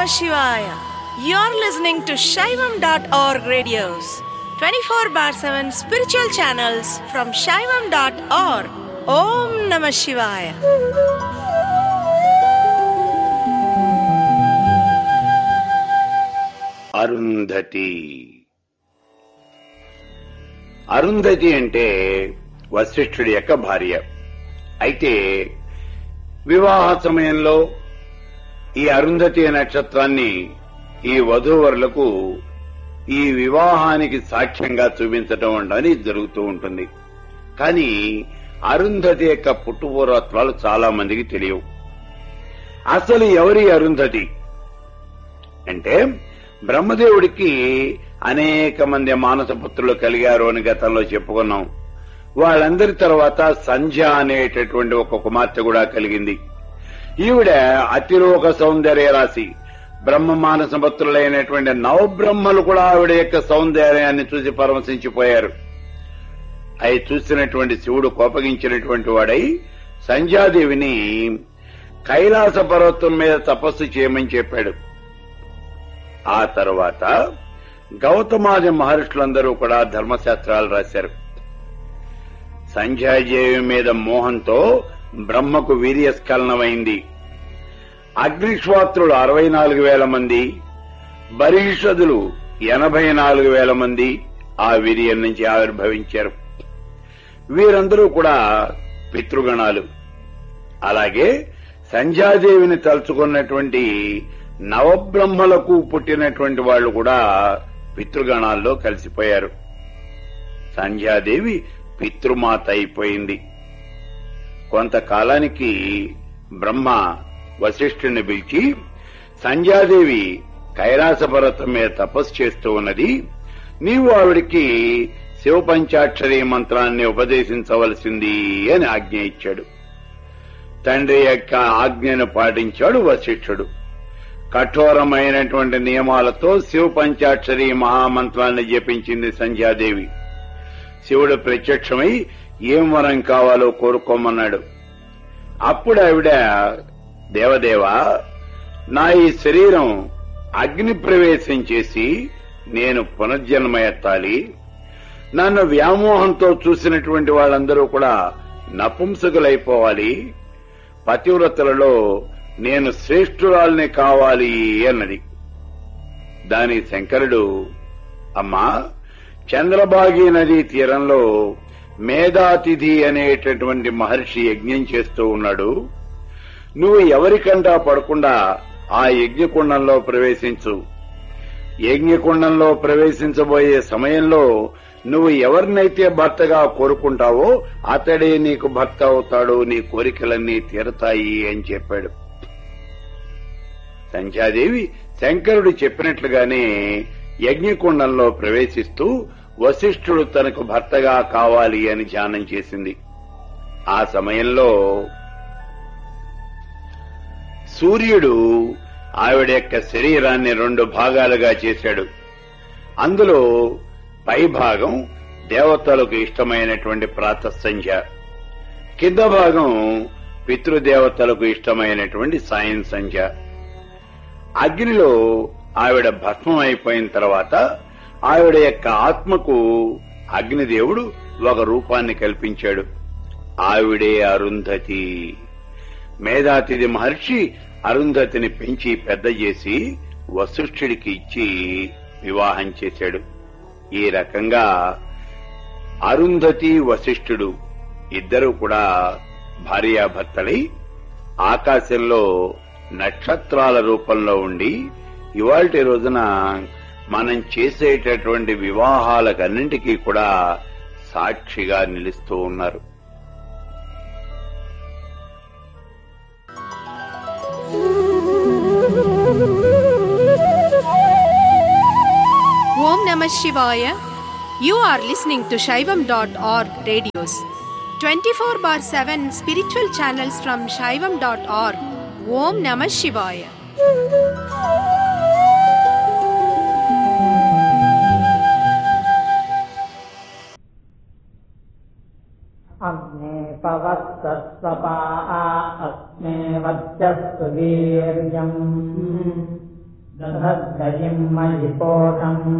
Shivaya. You're listening to Shaivam.org radios, 24 bar 7 spiritual channels from Shaivam.org. Om Namah Shivaya. Arundhati Arundhati అంటే వశిష్ఠుడి యొక్క భార్య అయితే వివాహ సమయంలో ఈ అరుంధతి నక్షత్రాన్ని ఈ వధూవరులకు ఈ వివాహానికి సాక్ష్యంగా చూపించటం అనేది జరుగుతూ ఉంటుంది కానీ అరుంధతి యొక్క పుట్టుపూర్వత్వాలు చాలా మందికి తెలియవు అసలు ఎవరి అరుంధతి అంటే బ్రహ్మదేవుడికి అనేక మంది మానస పుత్రులు కలిగారు అని గతంలో చెప్పుకున్నాం వాళ్ళందరి తర్వాత సంధ్య అనేటటువంటి ఒక కుమార్తె కూడా కలిగింది ఈవిడ అతిలోక సౌందర్య రాశి బ్రహ్మ మానస పుత్రులైనటువంటి నవబ్రహ్మలు కూడా ఆవిడ యొక్క సౌందర్యాన్ని చూసి పరమశించిపోయారు అవి చూసినటువంటి శివుడు కోపగించినటువంటి వాడై సంధ్యాదేవిని కైలాస పర్వతం మీద తపస్సు చేయమని చెప్పాడు ఆ తర్వాత గౌతమాది మహర్షులందరూ కూడా ధర్మశాస్త్రాలు రాశారు సంధ్యాదేవి మీద మోహంతో బ్రహ్మకు వీర్యస్ఖలనమైంది అగ్నిశ్వాత్రులు అరవై నాలుగు వేల మంది బరీషదులు ఎనభై నాలుగు వేల మంది ఆ వీర్యం నుంచి ఆవిర్భవించారు వీరందరూ కూడా పితృగణాలు అలాగే సంధ్యాదేవిని తలుచుకున్నటువంటి నవబ్రహ్మలకు పుట్టినటువంటి వాళ్ళు కూడా పితృగణాల్లో కలిసిపోయారు సంధ్యాదేవి పితృమాత అయిపోయింది కొంతకాలానికి బ్రహ్మ వశిష్ఠుని పిలిచి సంధ్యాదేవి కైలాస పర్వతం మీద తపస్సు చేస్తూ ఉన్నది నీవు ఆవిడికి శివపంచాక్షరి మంత్రాన్ని ఉపదేశించవలసింది అని ఆజ్ఞ ఇచ్చాడు తండ్రి యొక్క ఆజ్ఞను పాటించాడు వశిష్ఠుడు కఠోరమైనటువంటి నియమాలతో శివ పంచాక్షరి మహామంత్రాన్ని జపించింది సంధ్యాదేవి శివుడు ప్రత్యక్షమై ఏం వరం కావాలో కోరుకోమన్నాడు అప్పుడు ఆవిడ దేవదేవా నా ఈ శరీరం అగ్ని ప్రవేశం చేసి నేను పునర్జన్మ ఎత్తాలి నన్ను వ్యామోహంతో చూసినటువంటి వాళ్ళందరూ కూడా నపుంసకులైపోవాలి పతివ్రతలలో నేను శ్రేష్ఠురాల్ని కావాలి అన్నది దాని శంకరుడు అమ్మా చంద్రబాగి నదీ తీరంలో మేధాతిథి అనేటటువంటి మహర్షి యజ్ఞం చేస్తూ ఉన్నాడు నువ్వు ఎవరికంటా పడకుండా ఆ యజ్ఞకుండంలో ప్రవేశించు యజ్ఞకుండంలో ప్రవేశించబోయే సమయంలో నువ్వు ఎవరినైతే భర్తగా కోరుకుంటావో అతడే నీకు భర్త అవుతాడు నీ కోరికలన్నీ తీరతాయి అని చెప్పాడు సంధ్యాదేవి శంకరుడు చెప్పినట్లుగానే యజ్ఞకుండంలో ప్రవేశిస్తూ వశిష్ఠుడు తనకు భర్తగా కావాలి అని ధ్యానం చేసింది ఆ సమయంలో సూర్యుడు ఆవిడ యొక్క శరీరాన్ని రెండు భాగాలుగా చేశాడు అందులో పై భాగం దేవతలకు ఇష్టమైనటువంటి ప్రాతసంధ్య కింద భాగం పితృదేవతలకు ఇష్టమైనటువంటి సాయం సంధ్య అగ్నిలో ఆవిడ భస్మం అయిపోయిన తర్వాత ఆవిడ యొక్క ఆత్మకు అగ్నిదేవుడు ఒక రూపాన్ని కల్పించాడు ఆవిడే అరుంధతి మేధాతిథి మహర్షి అరుంధతిని పెంచి పెద్ద చేసి వశిష్ఠుడికి ఇచ్చి వివాహం చేశాడు ఈ రకంగా అరుంధతి వశిష్ఠుడు ఇద్దరు కూడా భార్యాభర్తలై ఆకాశంలో నక్షత్రాల రూపంలో ఉండి ఇవాల్టి రోజున మనం చేసేటటువంటి వివాహాలకన్నింటికీ కూడా సాక్షిగా నిలుస్తూ ఉన్నారు Om Namah Shivaya. You are listening to Shaivam.org radios. 24 bar 7 spiritual channels from Shaivam.org. Om Namah Shivaya. अग्ने पवत्सस्वपा अस्मे वच्चस्तु वीर्यम् दधद्गतिम् मयि पोषम्